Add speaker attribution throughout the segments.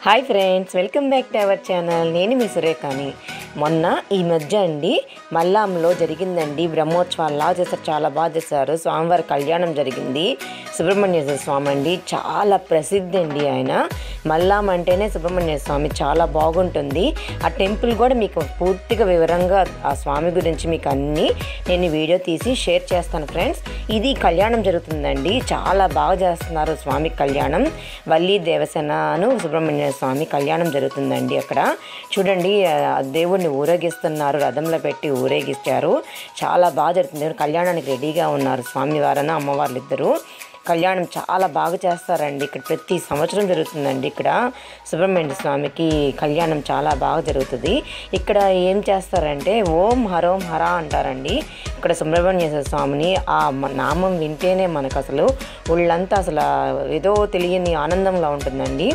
Speaker 1: hi friends welcome back to our channel నేను మీ సురేఖాని మొన్న ఈ మధ్య అండి మల్లాంలో జరిగిందండి బ్రహ్మోత్సవాలు చేశారు చాలా బాగా చేశారు స్వామివారి కళ్యాణం జరిగింది సుబ్రహ్మణ్యేశ్వర స్వామి అండి చాలా ప్రసిద్ధి అండి ఆయన మల్లాం అంటేనే సుబ్రహ్మణ్య స్వామి చాలా బాగుంటుంది ఆ టెంపుల్ కూడా మీకు పూర్తిగా వివరంగా ఆ స్వామి గురించి మీకు అన్నీ నేను ఈ వీడియో తీసి షేర్ చేస్తాను ఫ్రెండ్స్ ఇది కళ్యాణం జరుగుతుందండి చాలా బాగా చేస్తున్నారు స్వామి కళ్యాణం వల్లి దేవసేనను సుబ్రహ్మణ్య స్వామి కళ్యాణం జరుగుతుందండి అక్కడ చూడండి ఆ దేవుడిని ఊరేగిస్తున్నారు రథంలో పెట్టి ఊరేగిస్తారు చాలా బాగా జరుగుతుంది కళ్యాణానికి రెడీగా ఉన్నారు స్వామివారన అమ్మవార్లు ఇద్దరు కళ్యాణం చాలా బాగా చేస్తారండి ఇక్కడ ప్రతి సంవత్సరం జరుగుతుందండి ఇక్కడ సుబ్రహ్మణ్య స్వామికి కళ్యాణం చాలా బాగా జరుగుతుంది ఇక్కడ ఏం చేస్తారంటే ఓం హరోం హర అంటారండి ఇక్కడ సుబ్రహ్మణ్య స్వామిని ఆ మ- నామం వింటేనే మనకు అసలు ఒళ్ళంతా అసలు ఏదో తెలియని ఆనందంలో ఉంటుందండి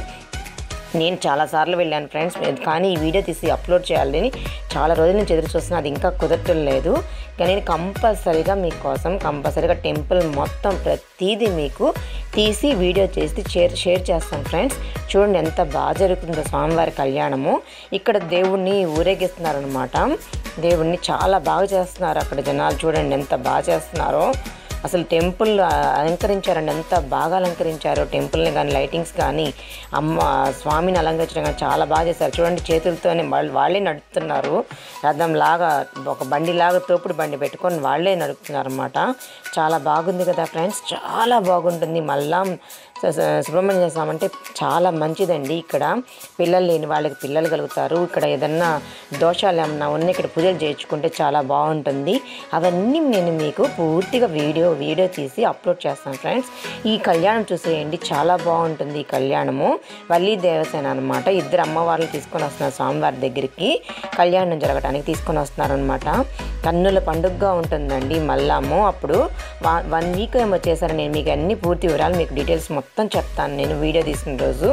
Speaker 1: నేను చాలాసార్లు వెళ్ళాను ఫ్రెండ్స్ కానీ ఈ వీడియో తీసి అప్లోడ్ చేయాలని చాలా రోజుల నుంచి ఎదురు చూస్తున్నా అది ఇంకా కుదరటం లేదు కానీ నేను కంపల్సరీగా మీకోసం కంపల్సరీగా టెంపుల్ మొత్తం ప్రతిదీ మీకు తీసి వీడియో చేసి షేర్ షేర్ చేస్తాను ఫ్రెండ్స్ చూడండి ఎంత బాగా జరుగుతుందో స్వామివారి కళ్యాణము ఇక్కడ దేవుణ్ణి ఊరేగిస్తున్నారనమాట దేవుణ్ణి చాలా బాగా చేస్తున్నారు అక్కడ జనాలు చూడండి ఎంత బాగా చేస్తున్నారో అసలు టెంపుల్ అలంకరించారండి ఎంత బాగా అలంకరించారు టెంపుల్ని కానీ లైటింగ్స్ కానీ అమ్మ స్వామిని అలంకరించడం కానీ చాలా బాగా చేశారు చూడండి చేతులతోనే వాళ్ళు వాళ్ళే నడుపుతున్నారు రథం లాగా ఒక బండి లాగా తోపుడు బండి పెట్టుకొని వాళ్ళే నడుపుతున్నారు అనమాట చాలా బాగుంది కదా ఫ్రెండ్స్ చాలా బాగుంటుంది మళ్ళా స- స- సుబ్రహ్మణ్య స్వామి అంటే చాలా మంచిదండి ఇక్కడ పిల్లలు లేని వాళ్ళకి పిల్లలు కలుగుతారు ఇక్కడ ఏదన్నా దోషాలు ఏమన్నా ఉన్నా ఇక్కడ పూజలు చేయించుకుంటే చాలా బాగుంటుంది అవన్నీ నేను మీకు పూర్తిగా వీడియో వీడియో తీసి అప్లోడ్ చేస్తాను ఫ్రెండ్స్ ఈ కళ్యాణం చూసేయండి చాలా బాగుంటుంది ఈ కళ్యాణము వల్లి దేవసేన అనమాట ఇద్దరు అమ్మవార్లు తీసుకొని వస్తున్నారు స్వామివారి దగ్గరికి కళ్యాణం జరగడానికి తీసుకొని వస్తున్నారు అనమాట కన్నుల పండుగగా ఉంటుందండి మల్లాము అప్పుడు వా- వన్ వీక్ ఏమో చేశారు నేను మీకు అన్ని పూర్తి వివరాలు మీకు డీటెయిల్స్ మొత్తం చెప్తాను నేను వీడియో తీసిన రోజు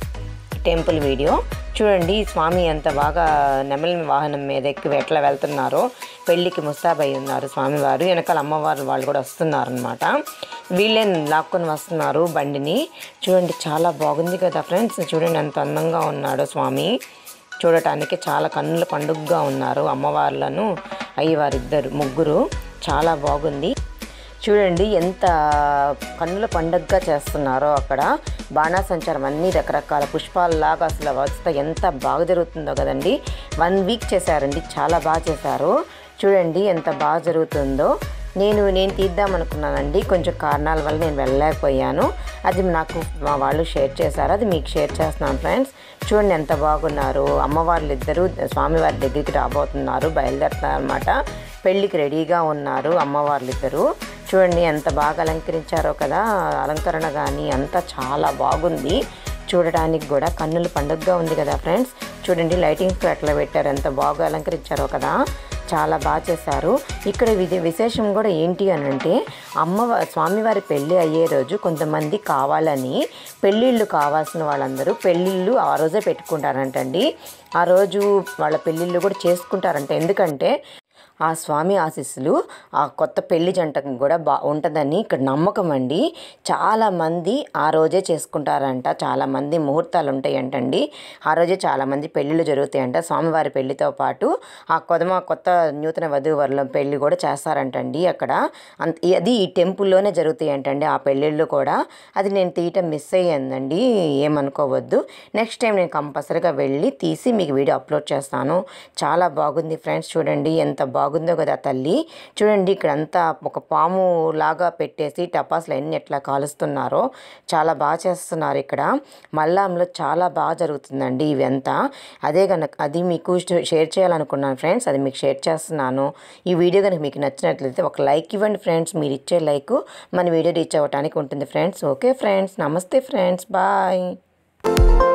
Speaker 1: టెంపుల్ వీడియో చూడండి స్వామి ఎంత బాగా నెమలి వాహనం మీద ఎక్కి ఎట్లా వెళ్తున్నారో పెళ్ళికి ముస్తాబై ఉన్నారు స్వామివారు వెనకాల అమ్మవారు వాళ్ళు కూడా వస్తున్నారు అనమాట వీళ్ళే లాక్కొని వస్తున్నారు బండిని చూడండి చాలా బాగుంది కదా ఫ్రెండ్స్ చూడండి ఎంత అందంగా ఉన్నాడో స్వామి చూడటానికి చాలా కన్నుల పండుగగా ఉన్నారు అమ్మవార్లను అయ్యవారిద్దరు ముగ్గురు చాలా బాగుంది చూడండి ఎంత కన్నుల పండగగా చేస్తున్నారో అక్కడ బాణాసంచారం అన్ని రకరకాల పుష్పాలలాగా అసలు వస్తే ఎంత బాగా జరుగుతుందో కదండి వన్ వీక్ చేశారండి చాలా బాగా చేశారు చూడండి ఎంత బాగా జరుగుతుందో నేను నేను తీద్దాం అనుకున్నానండి కొంచెం కారణాల వల్ల నేను వెళ్ళలేకపోయాను అది నాకు మా వాళ్ళు షేర్ చేశారు అది మీకు షేర్ చేస్తున్నాను ఫ్రెండ్స్ చూడండి ఎంత బాగున్నారు అమ్మవార్లు ఇద్దరు స్వామివారి దగ్గరికి రాబోతున్నారు బయలుదేరుతున్నారు అనమాట పెళ్ళికి రెడీగా ఉన్నారు అమ్మవార్లు ఇద్దరు చూడండి ఎంత బాగా అలంకరించారో కదా అలంకరణ కానీ అంతా చాలా బాగుంది చూడడానికి కూడా కన్నుల పండుగగా ఉంది కదా ఫ్రెండ్స్ చూడండి లైటింగ్స్ ఎట్లా పెట్టారు ఎంత బాగా అలంకరించారో కదా చాలా బాగా చేశారు ఇక్కడ విధి విశేషం కూడా ఏంటి అని అంటే అమ్మ స్వామివారి పెళ్ళి అయ్యే రోజు కొంతమంది కావాలని పెళ్ళిళ్ళు కావాల్సిన వాళ్ళందరూ పెళ్ళిళ్ళు ఆ రోజే పెట్టుకుంటారంటండి ఆ రోజు వాళ్ళ పెళ్ళిళ్ళు కూడా చేసుకుంటారంట ఎందుకంటే ఆ స్వామి ఆశీస్సులు ఆ కొత్త పెళ్లి జంటకు కూడా బా ఉంటుందని ఇక్కడ నమ్మకం అండి చాలామంది ఆ రోజే చేసుకుంటారంట చాలామంది ముహూర్తాలు ఉంటాయంటండి ఆ రోజే చాలామంది పెళ్ళిళ్ళు జరుగుతాయంట స్వామివారి పెళ్లితో పాటు ఆ కొదమ కొత్త నూతన వధూవరుల పెళ్లి కూడా చేస్తారంటండి అక్కడ అంత అది ఈ టెంపుల్లోనే జరుగుతాయంటండి ఆ పెళ్ళిళ్ళు కూడా అది నేను తీయటం మిస్ అయ్యిందండి ఏమనుకోవద్దు నెక్స్ట్ టైం నేను కంపల్సరీగా వెళ్ళి తీసి మీకు వీడియో అప్లోడ్ చేస్తాను చాలా బాగుంది ఫ్రెండ్స్ చూడండి ఎంత బాగుందో కదా తల్లి చూడండి ఇక్కడ అంతా ఒక పాము లాగా పెట్టేసి టపాసులు అన్ని ఎట్లా కాలుస్తున్నారో చాలా బాగా చేస్తున్నారు ఇక్కడ మల్లాంలో చాలా బాగా జరుగుతుందండి ఇవంతా అదే కనుక అది మీకు షే- షేర్ చేయాలనుకున్నాను ఫ్రెండ్స్ అది మీకు షేర్ చేస్తున్నాను ఈ వీడియో కనుక మీకు నచ్చినట్లయితే ఒక లైక్ ఇవ్వండి ఫ్రెండ్స్ మీరు ఇచ్చే లైక్ మన వీడియో రీచ్ అవ్వడానికి ఉంటుంది ఫ్రెండ్స్ ఓకే ఫ్రెండ్స్ నమస్తే ఫ్రెండ్స్ బాయ్